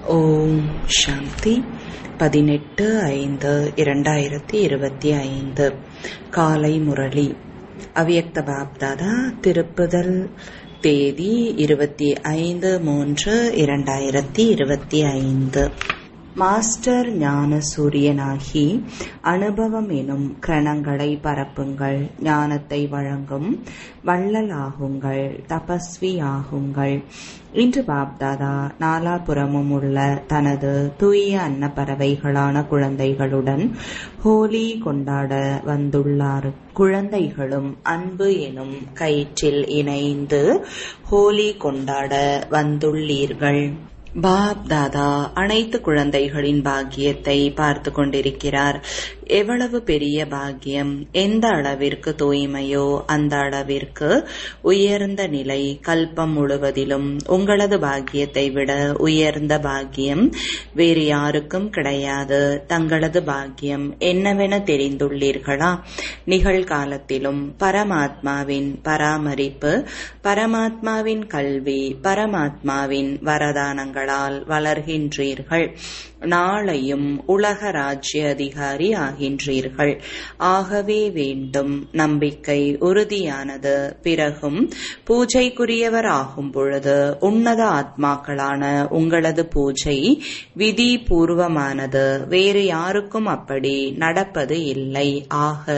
ஓம் சாந்தி பதினெட்டு ஐந்து இரண்டாயிரத்தி இருபத்தி ஐந்து காலை முரளி அவ்யக்த பாப்தாதா திருப்புதல் தேதி இருபத்தி ஐந்து மூன்று இரண்டாயிரத்தி இருபத்தி ஐந்து மாஸ்டர் ஞான சூரியனாகி அனுபவம் எனும் கிரணங்களை பரப்புங்கள் ஞானத்தை வழங்கும் வள்ளலாகுங்கள் தபஸ்வி ஆகுங்கள் இன்று பாப்தாதா நாலாபுறமும் உள்ள தனது தூய அன்னப்பறவைகளான குழந்தைகளுடன் ஹோலி கொண்டாட வந்துள்ளார் குழந்தைகளும் அன்பு எனும் கயிற்றில் இணைந்து ஹோலி கொண்டாட வந்துள்ளீர்கள் பாப் தாதா அனைத்து குழந்தைகளின் பாக்கியத்தை பார்த்து கொண்டிருக்கிறார் எவ்வளவு பெரிய பாக்கியம் எந்த அளவிற்கு தூய்மையோ அந்த அளவிற்கு உயர்ந்த நிலை கல்பம் முழுவதிலும் உங்களது பாக்கியத்தை விட உயர்ந்த பாக்கியம் வேறு யாருக்கும் கிடையாது தங்களது பாக்கியம் என்னவென தெரிந்துள்ளீர்களா நிகழ்காலத்திலும் பரமாத்மாவின் பராமரிப்பு பரமாத்மாவின் கல்வி பரமாத்மாவின் வரதானங்களால் வளர்கின்றீர்கள் நாளையும் உலக ராஜ்ய அதிகாரி ஆகின்றீர்கள் ஆகவே வேண்டும் நம்பிக்கை உறுதியானது பிறகும் பூஜைக்குரியவர் ஆகும் பொழுது உன்னத ஆத்மாக்களான உங்களது பூஜை விதி பூர்வமானது வேறு யாருக்கும் அப்படி நடப்பது இல்லை ஆக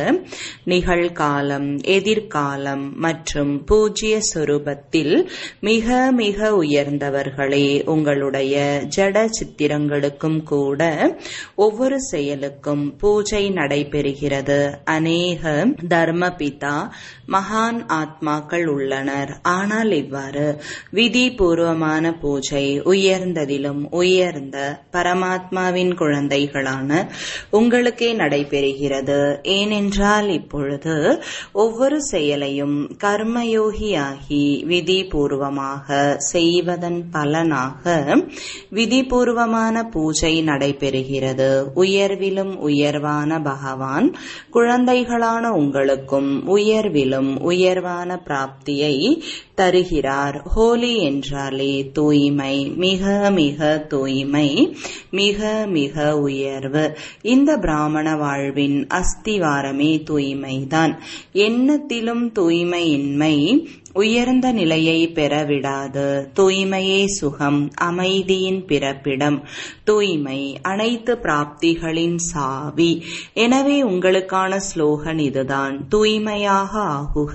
நிகழ்காலம் எதிர்காலம் மற்றும் பூஜ்ய சொரூபத்தில் மிக மிக உயர்ந்தவர்களே உங்களுடைய ஜட சித்திரங்களுக்கும் கூட ஒவ்வொரு செயலுக்கும் பூஜை நடைபெறுகிறது அநேக தர்மபிதா மகான் ஆத்மாக்கள் உள்ளனர் ஆனால் இவ்வாறு விதி பூர்வமான பூஜை உயர்ந்ததிலும் உயர்ந்த பரமாத்மாவின் குழந்தைகளான உங்களுக்கே நடைபெறுகிறது ஏனென்றால் இப்பொழுது ஒவ்வொரு செயலையும் கர்மயோகியாகி விதி பூர்வமாக செய்வதன் பலனாக விதிபூர்வமான பூஜை நடைபெறுகிறது உயர்விலும் உயர்வான பகவான் குழந்தைகளான உங்களுக்கும் உயர்விலும் உயர்வான பிராப்தியை தருகிறார் ஹோலி என்றாலே தூய்மை மிக மிக தூய்மை மிக மிக உயர்வு இந்த பிராமண வாழ்வின் அஸ்திவாரமே தூய்மைதான் எண்ணத்திலும் தூய்மையின்மை உயர்ந்த நிலையை பெறவிடாது தூய்மையே சுகம் அமைதியின் பிறப்பிடம் தூய்மை அனைத்து பிராப்திகளின் சாவி எனவே உங்களுக்கான ஸ்லோகன் இதுதான் தூய்மையாக ஆகுக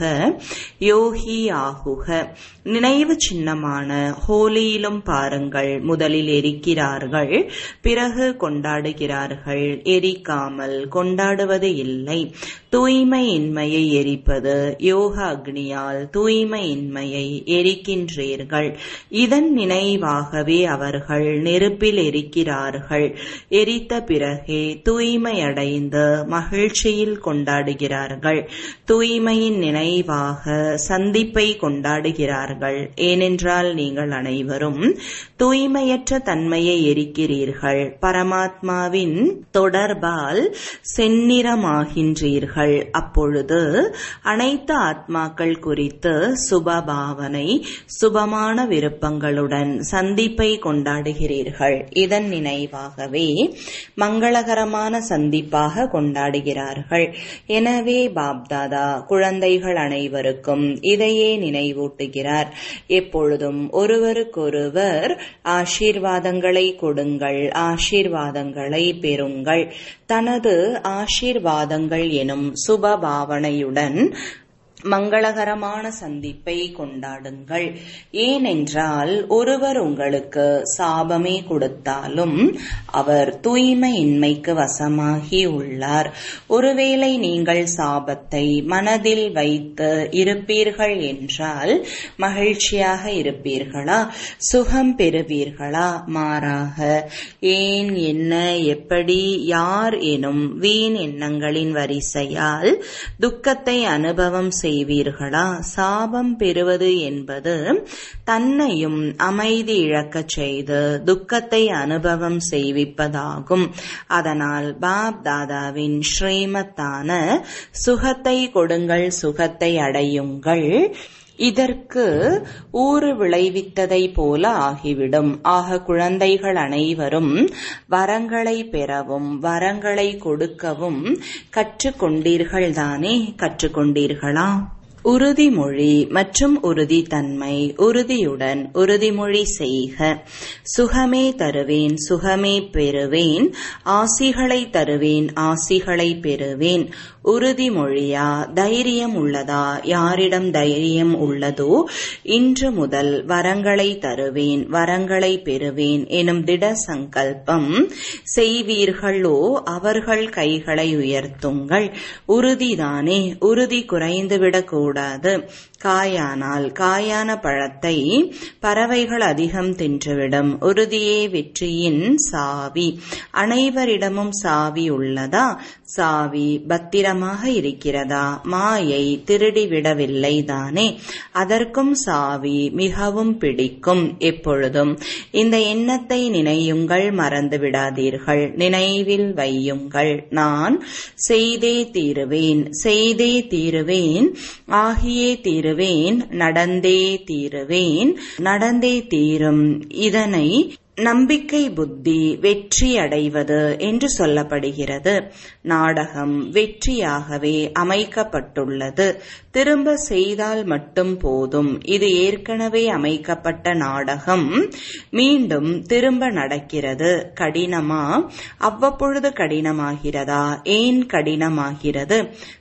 யோகி ஆகுக நினைவு சின்னமான ஹோலியிலும் பாருங்கள் முதலில் எரிக்கிறார்கள் பிறகு கொண்டாடுகிறார்கள் எரிக்காமல் கொண்டாடுவது இல்லை தூய்மையின்மையை எரிப்பது யோக அக்னியால் தூய்மையின்மையை எரிக்கின்றீர்கள் இதன் நினைவாகவே அவர்கள் நெருப்பில் எரிக்கிறார்கள் எரித்த பிறகே தூய்மையடைந்து மகிழ்ச்சியில் கொண்டாடுகிறார்கள் தூய்மையின் நினைவாக சந்திப்பை கொண்டாடுகிறார்கள் ஏனென்றால் நீங்கள் அனைவரும் தூய்மையற்ற தன்மையை எரிக்கிறீர்கள் பரமாத்மாவின் தொடர்பால் செந்நிறமாகின்றீர்கள் அப்பொழுது அனைத்து ஆத்மாக்கள் குறித்து சுபபாவனை சுபமான விருப்பங்களுடன் சந்திப்பை கொண்டாடுகிறீர்கள் இதன் நினைவாகவே மங்களகரமான சந்திப்பாக கொண்டாடுகிறார்கள் எனவே பாப்தாதா குழந்தைகள் அனைவருக்கும் இதையே நினைவூட்டுகிறார் எப்பொழுதும் ஒருவருக்கொருவர் ஆசீர்வாதங்களை கொடுங்கள் ஆசீர்வாதங்களை பெறுங்கள் தனது ஆசீர்வாதங்கள் எனும் சுப பாவனையுடன் மங்களகரமான சந்திப்பை கொண்டாடுங்கள் ஏனென்றால் ஒருவர் உங்களுக்கு சாபமே கொடுத்தாலும் அவர் தூய்மையின்மைக்கு வசமாகி உள்ளார் ஒருவேளை நீங்கள் சாபத்தை மனதில் வைத்து இருப்பீர்கள் என்றால் மகிழ்ச்சியாக இருப்பீர்களா சுகம் பெறுவீர்களா மாறாக ஏன் என்ன எப்படி யார் எனும் வீண் எண்ணங்களின் வரிசையால் துக்கத்தை அனுபவம் செய்ய செய்வீர்களா சாபம் பெறுவது என்பது தன்னையும் அமைதி இழக்கச் செய்து துக்கத்தை அனுபவம் செய்விப்பதாகும் அதனால் பாப் தாதாவின் ஸ்ரீமத்தான சுகத்தை கொடுங்கள் சுகத்தை அடையுங்கள் இதற்கு ஊறு விளைவித்ததை போல ஆகிவிடும் ஆக குழந்தைகள் அனைவரும் வரங்களை பெறவும் வரங்களை கொடுக்கவும் கற்றுக்கொண்டீர்கள் தானே கற்றுக்கொண்டீர்களா உறுதிமொழி மற்றும் உறுதித்தன்மை உறுதியுடன் உறுதிமொழி செய்க சுகமே தருவேன் சுகமே பெறுவேன் ஆசிகளை தருவேன் ஆசிகளை பெறுவேன் உறுதிமொழியா தைரியம் உள்ளதா யாரிடம் தைரியம் உள்ளதோ இன்று முதல் வரங்களை தருவேன் வரங்களை பெறுவேன் எனும் திட சங்கல்பம் செய்வீர்களோ அவர்கள் கைகளை உயர்த்துங்கள் உறுதிதானே உறுதி குறைந்துவிடக்கூடாது கூடாது காயானால் காயான பழத்தை பறவைகள் அதிகம் தின்றுவிடும் உறுதியே வெற்றியின் சாவி அனைவரிடமும் சாவி உள்ளதா சாவி பத்திரமாக இருக்கிறதா மாயை திருடிவிடவில்லை தானே அதற்கும் சாவி மிகவும் பிடிக்கும் எப்பொழுதும் இந்த எண்ணத்தை நினையுங்கள் மறந்து விடாதீர்கள் நினைவில் வையுங்கள் நான் செய்தே தீருவேன் செய்தே தீருவேன் ஆகியே தீருவேன் நடந்தே தீருவேன் நடந்தே தீரும் இதனை நம்பிக்கை புத்தி வெற்றி அடைவது என்று சொல்லப்படுகிறது நாடகம் வெற்றியாகவே அமைக்கப்பட்டுள்ளது திரும்ப செய்தால் மட்டும் போதும் இது ஏற்கனவே அமைக்கப்பட்ட நாடகம் மீண்டும் திரும்ப நடக்கிறது கடினமா அவ்வப்பொழுது கடினமாகிறதா ஏன் கடினமாகிறது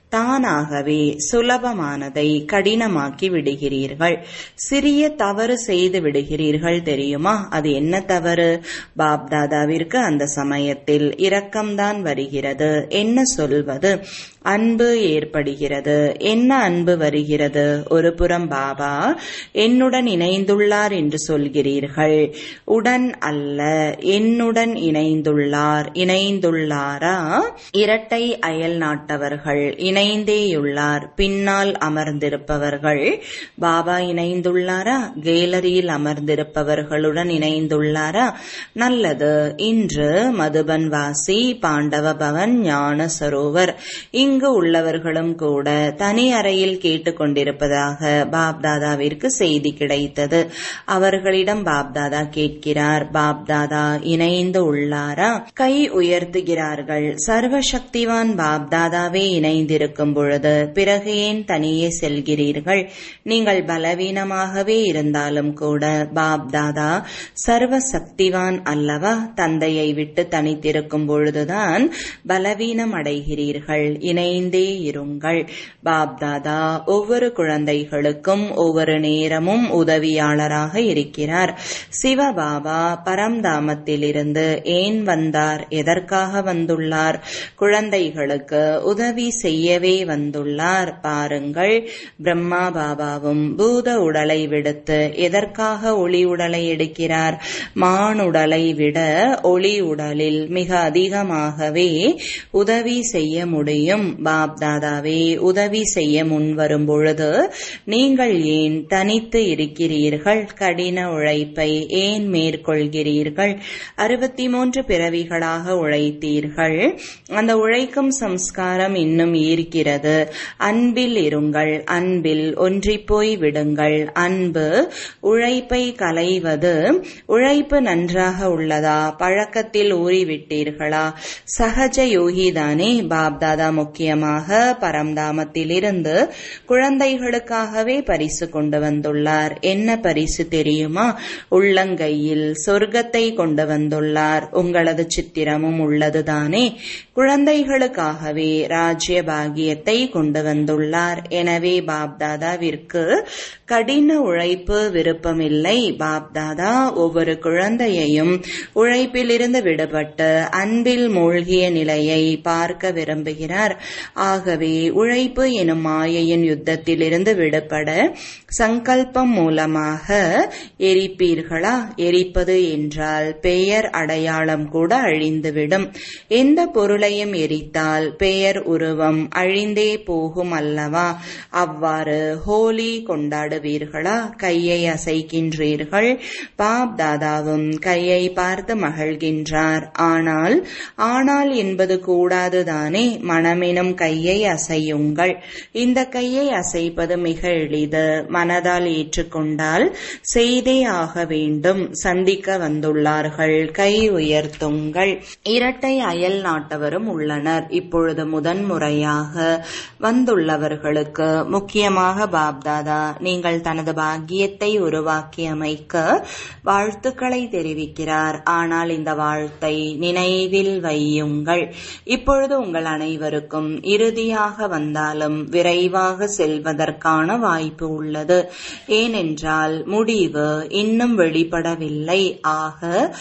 தானாகவே சுலபமானதை கடினமாக்கி விடுகிறீர்கள் சிறிய தவறு செய்து விடுகிறீர்கள் தெரியுமா அது என்ன தவறு பாப்தாதாவிற்கு அந்த சமயத்தில் இரக்கம்தான் வருகிறது என்ன சொல்வது அன்பு ஏற்படுகிறது என்ன அன்பு வருகிறது ஒரு புறம் பாபா என்னுடன் இணைந்துள்ளார் என்று சொல்கிறீர்கள் உடன் அல்ல என்னுடன் இணைந்துள்ளார் இணைந்துள்ளாரா இரட்டை அயல் நாட்டவர்கள் இணைந்தேயுள்ளார் பின்னால் அமர்ந்திருப்பவர்கள் பாபா இணைந்துள்ளாரா கேலரியில் அமர்ந்திருப்பவர்களுடன் இணைந்துள்ளாரா நல்லது இன்று மதுபன் வாசி பாண்டவ பவன் ஞான சரோவர் இங்கு உள்ளவர்களும் கூட தனி அறையில் கேட்டுக்கொண்டிருப்பதாக பாப்தாதாவிற்கு செய்தி கிடைத்தது அவர்களிடம் பாப்தாதா கேட்கிறார் பாப்தாதா இணைந்து உள்ளாரா கை உயர்த்துகிறார்கள் சர்வசக்திவான் பாப்தாதாவே இணைந்திருக்கும் பொழுது பிறகு ஏன் தனியே செல்கிறீர்கள் நீங்கள் பலவீனமாகவே இருந்தாலும் கூட பாப்தாதா சர்வ சக்திவான் அல்லவா தந்தையை விட்டு தனித்திருக்கும் பொழுதுதான் பலவீனம் அடைகிறீர்கள் இணைந்தே இருங்கள் பாப்தாதா ஒவ்வொரு குழந்தைகளுக்கும் ஒவ்வொரு நேரமும் உதவியாளராக இருக்கிறார் சிவபாபா பரம்தாமத்திலிருந்து ஏன் வந்தார் எதற்காக வந்துள்ளார் குழந்தைகளுக்கு உதவி செய்யவே வந்துள்ளார் பாருங்கள் பிரம்மா பாபாவும் பூத உடலை விடுத்து எதற்காக ஒளி உடலை எடுக்கிறார் மானுடலை விட ஒளி உடலில் மிக அதிகமாகவே உதவி செய்ய முடியும் பாப்தாதாவே உதவி செய்ய முன்வரும் பொழுது நீங்கள் ஏன் தனித்து இருக்கிறீர்கள் கடின உழைப்பை ஏன் மேற்கொள்கிறீர்கள் அறுபத்தி மூன்று பிறவிகளாக உழைத்தீர்கள் அந்த உழைக்கும் சம்ஸ்காரம் இன்னும் ஈர்க்கிறது அன்பில் இருங்கள் அன்பில் ஒன்றிப்போய் விடுங்கள் அன்பு உழைப்பை களைவது உழைப்பு நன்றாக உள்ளதா பழக்கத்தில் ஊறிவிட்டீர்களா சகஜ யோகிதானே பாப்தாதா முக்கியமாக பரம்தாமத்திலிருந்து குழந்தைகளுக்காகவே பரிசு கொண்டு வந்துள்ளார் என்ன பரிசு தெரியுமா உள்ளங்கையில் சொர்க்கத்தை கொண்டு வந்துள்ளார் உங்களது சித்திரமும் உள்ளதுதானே குழந்தைகளுக்காகவே ராஜ்ய பாகியத்தை கொண்டு வந்துள்ளார் எனவே பாப்தாதாவிற்கு கடின உழைப்பு விருப்பமில்லை பாப்தாதா ஒவ்வொரு குழந்தையையும் உழைப்பிலிருந்து விடுபட்டு அன்பில் மூழ்கிய நிலையை பார்க்க விரும்புகிறார் ஆகவே உழைப்பு எனும் மாயையின் யுத்தத்திலிருந்து விடுபட சங்கல்பம் மூலமாக எரிப்பீர்களா எரிப்பது என்றால் பெயர் அடையாளம் கூட அழிந்துவிடும் எந்த பொருளையும் எரித்தால் பெயர் உருவம் அழிந்தே போகும் அல்லவா அவ்வாறு ஹோலி கொண்டாடுவீர்கள் மகிழ்வீர்களா கையை அசைக்கின்றீர்கள் பாப் தாதாவும் கையை பார்த்து மகிழ்கின்றார் ஆனால் ஆனால் என்பது கூடாதுதானே மனமெனும் கையை அசையுங்கள் இந்த கையை அசைப்பது மிக எளிது மனதால் ஏற்றுக்கொண்டால் செய்தே ஆக வேண்டும் சந்திக்க வந்துள்ளார்கள் கை உயர்த்துங்கள் இரட்டை அயல் நாட்டவரும் உள்ளனர் இப்பொழுது முதன்முறையாக வந்துள்ளவர்களுக்கு முக்கியமாக பாப்தாதா நீங்கள் தனது பாக்கியத்தை உருவாக்கி அமைக்க வாழ்த்துக்களை தெரிவிக்கிறார் ஆனால் இந்த வாழ்த்தை நினைவில் வையுங்கள் இப்பொழுது உங்கள் அனைவருக்கும் இறுதியாக வந்தாலும் விரைவாக செல்வதற்கான வாய்ப்பு உள்ளது ஏனென்றால் முடிவு இன்னும் வெளிப்படவில்லை ஆக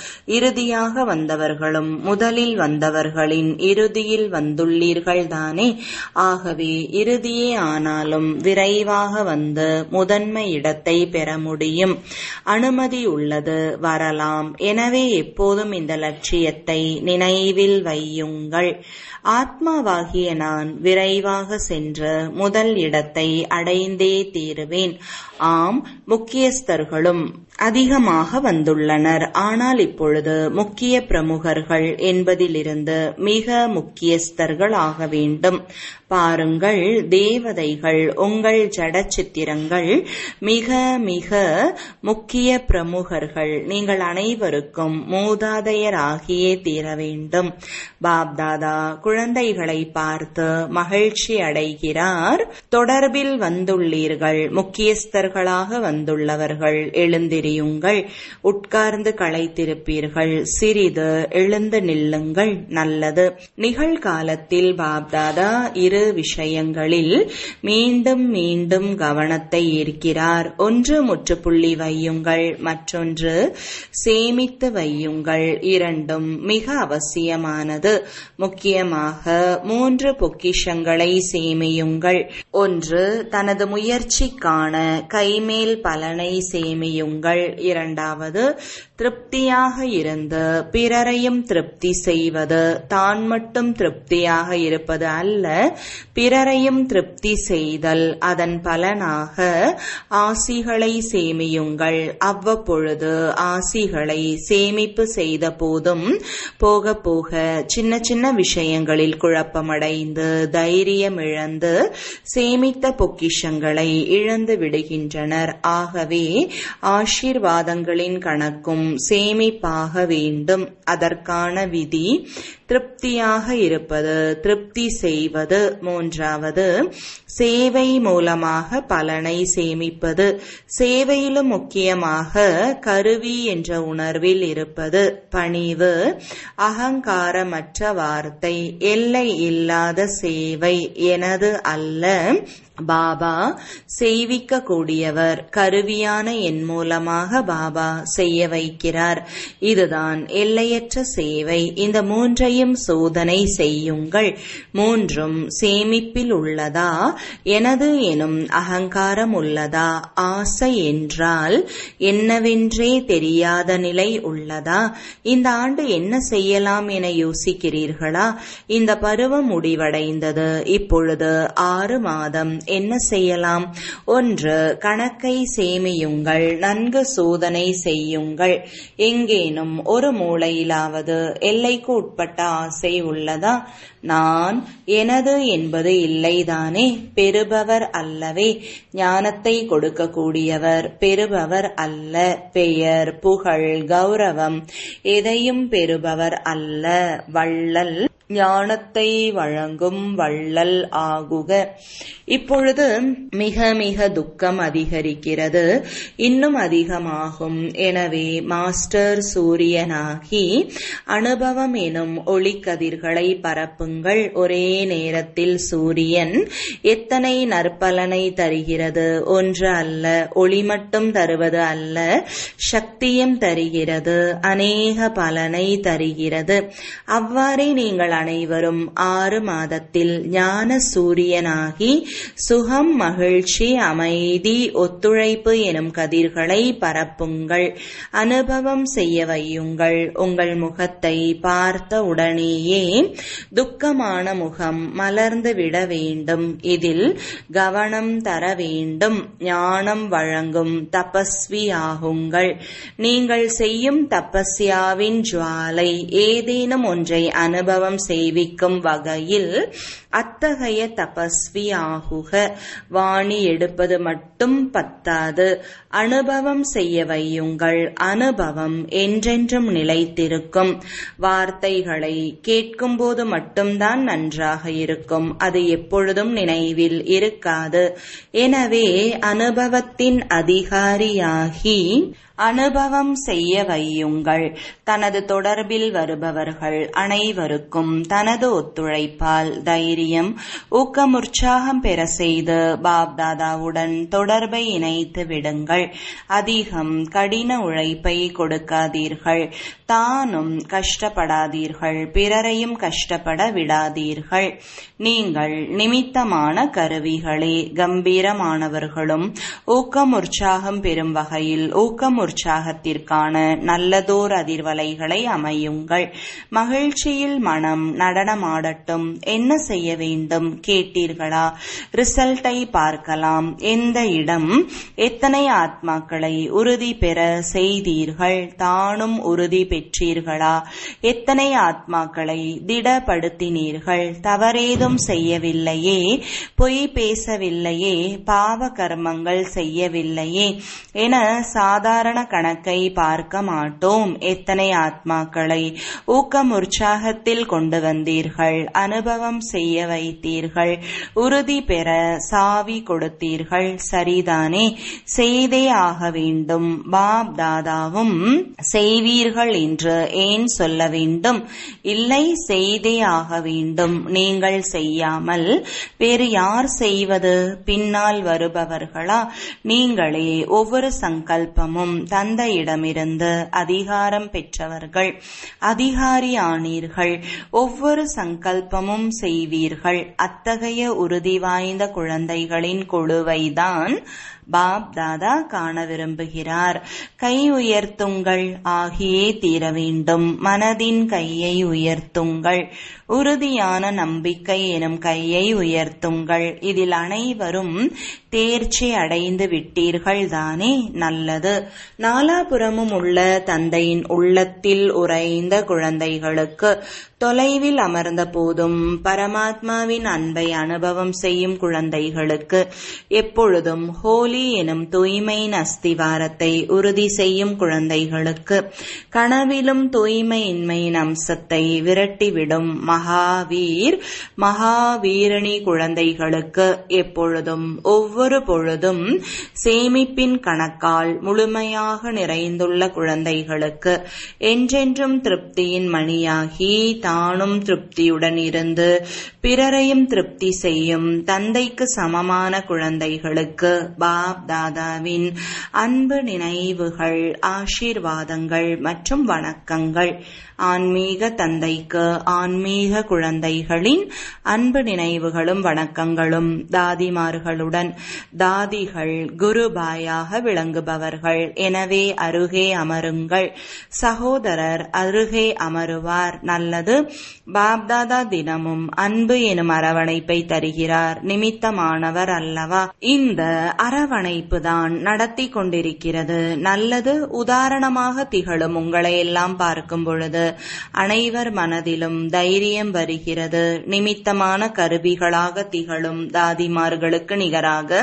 இறுதியாக வந்தவர்களும் முதலில் வந்தவர்களின் இறுதியில் வந்துள்ளீர்கள் தானே ஆகவே இறுதியே ஆனாலும் விரைவாக வந்து முதன்மை இடத்தை பெற முடியும் அனுமதி உள்ளது வரலாம் எனவே எப்போதும் இந்த லட்சியத்தை நினைவில் வையுங்கள் ஆத்மாவாகிய நான் விரைவாக சென்று முதல் இடத்தை அடைந்தே தீருவேன் ஆம் முக்கியஸ்தர்களும் அதிகமாக வந்துள்ளனர் ஆனால் இப்பொழுது முக்கிய பிரமுகர்கள் என்பதிலிருந்து மிக முக்கியஸ்தர்கள் ஆக வேண்டும் பாருங்கள் தேவதைகள் உங்கள் ஜடச்சித்திரங்கள் மிக மிக முக்கிய பிரமுகர்கள் நீங்கள் அனைவருக்கும் மூதாதையராகியே தீர வேண்டும் பாப்தாதா குழந்தைகளை பார்த்து மகிழ்ச்சி அடைகிறார் தொடர்பில் வந்துள்ளீர்கள் முக்கியஸ்தர்களாக வந்துள்ளவர்கள் எழுந்திரியுங்கள் உட்கார்ந்து களைத்திருப்பீர்கள் சிறிது எழுந்து நில்லுங்கள் நல்லது நிகழ்காலத்தில் பாப்தாதா இரு விஷயங்களில் மீண்டும் மீண்டும் கவனத்தை ஈர்க்கிறார் ஒன்று முற்றுப்புள்ளி வையுங்கள் மற்றொன்று சேமித்து வையுங்கள் இரண்டும் மிக அவசியமானது முக்கியமாக மூன்று பொக்கிஷங்களை சேமியுங்கள் ஒன்று தனது முயற்சிக்கான கைமேல் பலனை சேமியுங்கள் இரண்டாவது திருப்தியாக இருந்து பிறரையும் திருப்தி செய்வது தான் மட்டும் திருப்தியாக இருப்பது அல்ல பிறரையும் திருப்தி செய்தல் அதன் பலனாக ஆசிகளை சேமியுங்கள் அவ்வப்பொழுது ஆசிகளை சேமிப்பு செய்த போதும் போக போக சின்ன சின்ன விஷயங்களில் குழப்பமடைந்து தைரியம் இழந்து சேமித்த பொக்கிஷங்களை இழந்து விடுகின்றனர் ஆகவே ஆசீர்வாதங்களின் கணக்கும் சேமிப்பாக வேண்டும் அதற்கான விதி திருப்தியாக இருப்பது திருப்தி செய்வது மூன்றாவது சேவை மூலமாக பலனை சேமிப்பது சேவையிலும் முக்கியமாக கருவி என்ற உணர்வில் இருப்பது பணிவு அகங்காரமற்ற வார்த்தை எல்லை இல்லாத சேவை எனது அல்ல பாபா செய்விக்க கூடியவர் கருவியான என் மூலமாக பாபா செய்ய வைக்கிறார் இதுதான் எல்லையற்ற சேவை இந்த மூன்றையும் சோதனை செய்யுங்கள் மூன்றும் சேமிப்பில் உள்ளதா எனது எனும் அகங்காரம் உள்ளதா ஆசை என்றால் என்னவென்றே தெரியாத நிலை உள்ளதா இந்த ஆண்டு என்ன செய்யலாம் என யோசிக்கிறீர்களா இந்த பருவம் முடிவடைந்தது இப்பொழுது ஆறு மாதம் என்ன செய்யலாம் ஒன்று கணக்கை சேமியுங்கள் நன்கு சோதனை செய்யுங்கள் எங்கேனும் ஒரு மூளையிலாவது எல்லைக்கு உட்பட்ட ஆசை உள்ளதா நான் எனது என்பது இல்லைதானே பெறுபவர் அல்லவே ஞானத்தை கொடுக்கக்கூடியவர் பெறுபவர் அல்ல பெயர் புகழ் கௌரவம் எதையும் பெறுபவர் அல்ல வள்ளல் ஞானத்தை வழங்கும் வள்ளல் ஆகுக இப்பொழுது மிக மிக துக்கம் அதிகரிக்கிறது இன்னும் அதிகமாகும் எனவே மாஸ்டர் சூரியனாகி அனுபவம் எனும் ஒளிக்கதிர்களை பரப்புங்கள் ஒரே நேரத்தில் சூரியன் எத்தனை நற்பலனை தருகிறது ஒன்று அல்ல ஒளி மட்டும் தருவது அல்ல சக்தியும் தருகிறது அநேக பலனை தருகிறது அவ்வாறே நீங்கள் நீங்கள் அனைவரும் ஆறு மாதத்தில் ஞான சூரியனாகி சுகம் மகிழ்ச்சி அமைதி ஒத்துழைப்பு எனும் கதிர்களை பரப்புங்கள் அனுபவம் செய்ய வையுங்கள் உங்கள் முகத்தை பார்த்த உடனேயே துக்கமான முகம் மலர்ந்து விட வேண்டும் இதில் கவனம் தர வேண்டும் ஞானம் வழங்கும் தபஸ்வி ஆகுங்கள் நீங்கள் செய்யும் தபஸ்யாவின் ஜுவாலை ஏதேனும் ஒன்றை அனுபவம் செய்விக்கும் வகையில் அத்தகைய தபஸ்வி ஆகுக வாணி எடுப்பது மட்டும் பத்தாது அனுபவம் செய்ய வையுங்கள் அனுபவம் என்றென்றும் நிலைத்திருக்கும் வார்த்தைகளை கேட்கும்போது மட்டும்தான் நன்றாக இருக்கும் அது எப்பொழுதும் நினைவில் இருக்காது எனவே அனுபவத்தின் அதிகாரியாகி அனுபவம் செய்ய வையுங்கள் தனது தொடர்பில் வருபவர்கள் அனைவருக்கும் தனது ஒத்துழைப்பால் தைரியம் ஊக்கம் உற்சாகம் பெற செய்து பாப்தாதாவுடன் தொடர்பை இணைத்து விடுங்கள் அதிகம் கடின உழைப்பை கொடுக்காதீர்கள் தானும் கஷ்டப்படாதீர்கள் பிறரையும் கஷ்டப்பட விடாதீர்கள் நீங்கள் நிமித்தமான கருவிகளே கம்பீரமானவர்களும் ஊக்கம் உற்சாகம் பெறும் வகையில் ஊக்கம் உற்சாகத்திற்கான நல்லதோர் அதிர்வலைகளை அமையுங்கள் மகிழ்ச்சியில் மனம் நடனமாடட்டும் என்ன செய்ய வேண்டும் கேட்டீர்களா ரிசல்ட்டை பார்க்கலாம் எந்த இடம் எத்தனை ஆத்மாக்களை உறுதி பெற செய்தீர்கள் தானும் உறுதி பெற்றீர்களா எத்தனை ஆத்மாக்களை திடப்படுத்தினீர்கள் தவறேதும் செய்யவில்லையே பொய் பேசவில்லையே பாவ கர்மங்கள் செய்யவில்லையே என சாதாரண கணக்கை பார்க்க மாட்டோம் எத்தனை ஆத்மாக்களை ஊக்கம் உற்சாகத்தில் கொண்டு வந்தீர்கள் அனுபவம் செய்ய வைத்தீர்கள் உறுதி பெற சாவி கொடுத்தீர்கள் சரிதானே செய்தே ஆக வேண்டும் பாப் தாதாவும் செய்வீர்கள் என்று ஏன் சொல்ல வேண்டும் இல்லை செய்தே ஆக வேண்டும் நீங்கள் செய்யாமல் வேறு யார் செய்வது பின்னால் வருபவர்களா நீங்களே ஒவ்வொரு சங்கல்பமும் தந்தையிடமிருந்து அதிகாரம் பெற்றவர்கள் அதிகாரி ஆனீர்கள் ஒவ்வொரு சங்கல்பமும் செய்வீர்கள் அத்தகைய உறுதி வாய்ந்த குழந்தைகளின் குழுவைதான் பாப் தாதா காண விரும்புகிறார் கை உயர்த்துங்கள் ஆகியே தீர வேண்டும் மனதின் கையை உயர்த்துங்கள் உறுதியான நம்பிக்கை எனும் கையை உயர்த்துங்கள் இதில் அனைவரும் தேர்ச்சி அடைந்து விட்டீர்கள் தானே நல்லது நாலாபுறமும் உள்ள தந்தையின் உள்ளத்தில் உறைந்த குழந்தைகளுக்கு தொலைவில் அமர்ந்த போதும் பரமாத்மாவின் அன்பை அனுபவம் செய்யும் குழந்தைகளுக்கு எப்பொழுதும் ஹோலி எனும் தூய்மையின் அஸ்திவாரத்தை உறுதி செய்யும் குழந்தைகளுக்கு கனவிலும் தூய்மையின்மையின் அம்சத்தை விரட்டிவிடும் மகாவீர் மகாவீரணி குழந்தைகளுக்கு எப்பொழுதும் ஒவ்வொரு பொழுதும் சேமிப்பின் கணக்கால் முழுமையாக நிறைந்துள்ள குழந்தைகளுக்கு என்றென்றும் திருப்தியின் மணியாகி தானும் திருப்தியுடன் இருந்து பிறரையும் திருப்தி செய்யும் தந்தைக்கு சமமான குழந்தைகளுக்கு பாப் தாதாவின் அன்பு நினைவுகள் ஆசீர்வாதங்கள் மற்றும் வணக்கங்கள் ஆன்மீக தந்தைக்கு ஆன்மீக குழந்தைகளின் அன்பு நினைவுகளும் வணக்கங்களும் தாதிமார்களுடன் தாதிகள் குருபாயாக விளங்குபவர்கள் எனவே அருகே அமருங்கள் சகோதரர் அருகே அமருவார் நல்லது பாப்தாதா தினமும் அன்பு எனும் அரவணைப்பை தருகிறார் நிமித்தமானவர் அல்லவா இந்த அரவணைப்பு தான் நடத்தி கொண்டிருக்கிறது நல்லது உதாரணமாக திகழும் உங்களை எல்லாம் பார்க்கும் பொழுது அனைவர் மனதிலும் தைரியம் வருகிறது நிமித்தமான கருவிகளாக திகழும் தாதிமார்களுக்கு நிகராக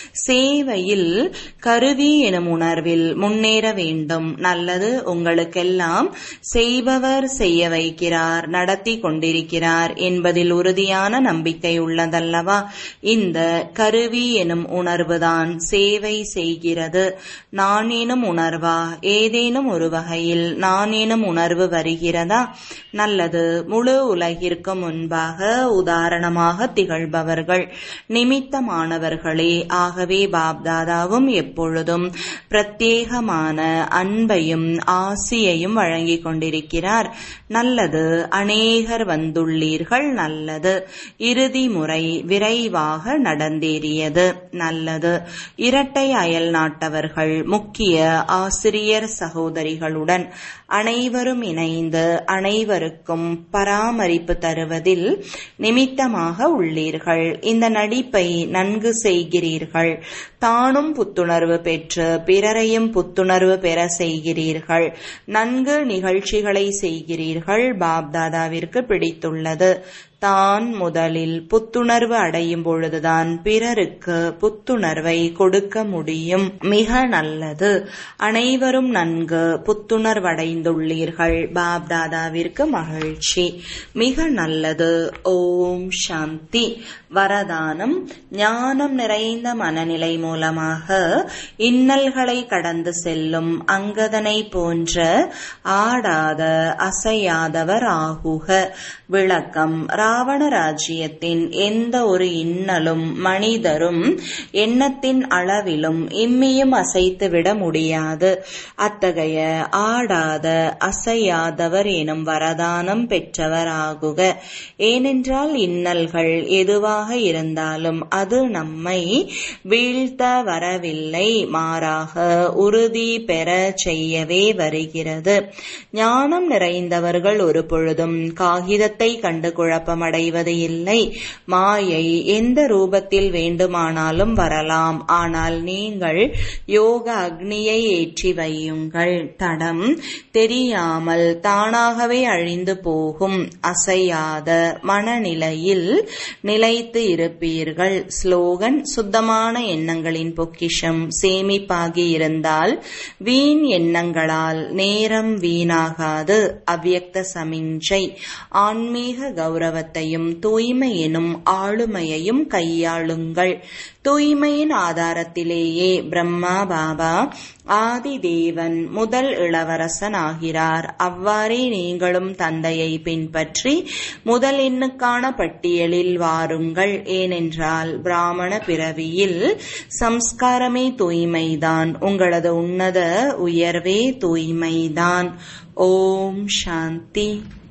சேவையில் கருவி எனும் உணர்வில் முன்னேற வேண்டும் நல்லது உங்களுக்கெல்லாம் செய்பவர் செய்ய வைக்கிறார் நடத்தி கொண்டிருக்கிறார் என்பதில் உறுதியான நம்பிக்கை உள்ளதல்லவா இந்த கருவி எனும் உணர்வுதான் சேவை செய்கிறது நானேனும் உணர்வா ஏதேனும் ஒரு வகையில் நானேனும் உணர்வு வருகிறதா நல்லது முழு உலகிற்கு முன்பாக உதாரணமாக திகழ்பவர்கள் நிமித்தமானவர்களே ஆகவே பாப்தாதாவும் எப்பொழுதும் பிரத்யேகமான அன்பையும் ஆசியையும் வழங்கிக் கொண்டிருக்கிறார் நல்லது அநேகர் வந்துள்ளீர்கள் நல்லது இறுதி முறை விரைவாக நடந்தேறியது நல்லது இரட்டை அயல் நாட்டவர்கள் முக்கிய ஆசிரியர் சகோதரிகளுடன் அனைவரும் இணைந்து அனைவருக்கும் பராமரிப்பு தருவதில் நிமித்தமாக உள்ளீர்கள் இந்த நடிப்பை நன்கு செய்கிறீர்கள் தானும் புத்துணர்வு பெற்று பிறரையும் புத்துணர்வு பெற செய்கிறீர்கள் நன்கு நிகழ்ச்சிகளை செய்கிறீர்கள் பாப்தாதாவிற்கு பிடித்துள்ளது தான் முதலில் புத்துணர்வு அடையும் பொழுதுதான் பிறருக்கு புத்துணர்வை கொடுக்க முடியும் மிக நல்லது அனைவரும் நன்கு புத்துணர்வடைந்துள்ளீர்கள் பாப்தாதாவிற்கு மகிழ்ச்சி மிக நல்லது ஓம் சாந்தி வரதானம் ஞானம் நிறைந்த மனநிலை மூலமாக இன்னல்களை கடந்து செல்லும் அங்கதனை போன்ற ஆடாத அசையாதவர் ஆகுக விளக்கம் ராவண ராஜ்யத்தின் எந்த ஒரு இன்னலும் மனிதரும் எண்ணத்தின் அளவிலும் இம்மியும் அசைத்துவிட முடியாது அத்தகைய ஆடாத அசையாதவர் எனும் வரதானம் பெற்றவர் ஆகுக ஏனென்றால் இன்னல்கள் எதுவாக இருந்தாலும் அது நம்மை வீழ்த்த வரவில்லை மாறாக உறுதி பெற செய்யவே வருகிறது ஞானம் நிறைந்தவர்கள் ஒரு பொழுதும் காகிதத்தை கண்டு குழப்பமடைவது இல்லை மாயை எந்த ரூபத்தில் வேண்டுமானாலும் வரலாம் ஆனால் நீங்கள் யோக அக்னியை ஏற்றி வையுங்கள் தடம் தெரியாமல் தானாகவே அழிந்து போகும் அசையாத மனநிலையில் நிலைத்து இருப்பீர்கள் ஸ்லோகன் சுத்தமான எண்ணங்களின் பொக்கிஷம் சேமிப்பாகி இருந்தால் வீண் எண்ணங்களால் நேரம் வீணாகாது அவ்யக்த சமிஞ்சை ஆன்மீக கௌரவத்தையும் தூய்மை எனும் ஆளுமையையும் கையாளுங்கள் தூய்மையின் ஆதாரத்திலேயே பிரம்மா பாபா ஆதி தேவன் முதல் இளவரசன் ஆகிறார் அவ்வாறே நீங்களும் தந்தையை பின்பற்றி முதல் எண்ணுக்கான பட்டியலில் வாருங்கள் ஏனென்றால் பிராமண பிறவியில் சம்ஸ்காரமே தூய்மைதான் உங்களது உன்னத உயர்வே தூய்மைதான் ஓம் சாந்தி